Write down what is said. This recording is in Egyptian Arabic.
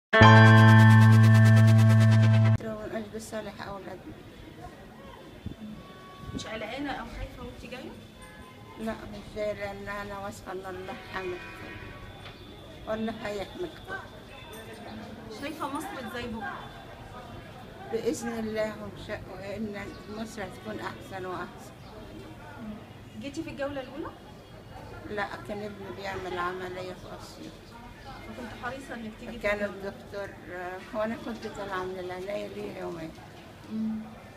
من أجل صالح أولادنا مش قلقانه او خايفه وانت جايه لا مش جاي لأن أنا واثقة إن الله حاملكم والله هيحملكم شايفه مصر ازاي بكره بإذن الله وش- وإن مصر هتكون أحسن وأحسن جيتي في الجوله الاولى لا كان ابني بيعمل عملية في أسيوط وكنت حريصه انك تيجي في كان الجولة. الدكتور هو أنا كنت طالعة من العناية ليه يومين مم.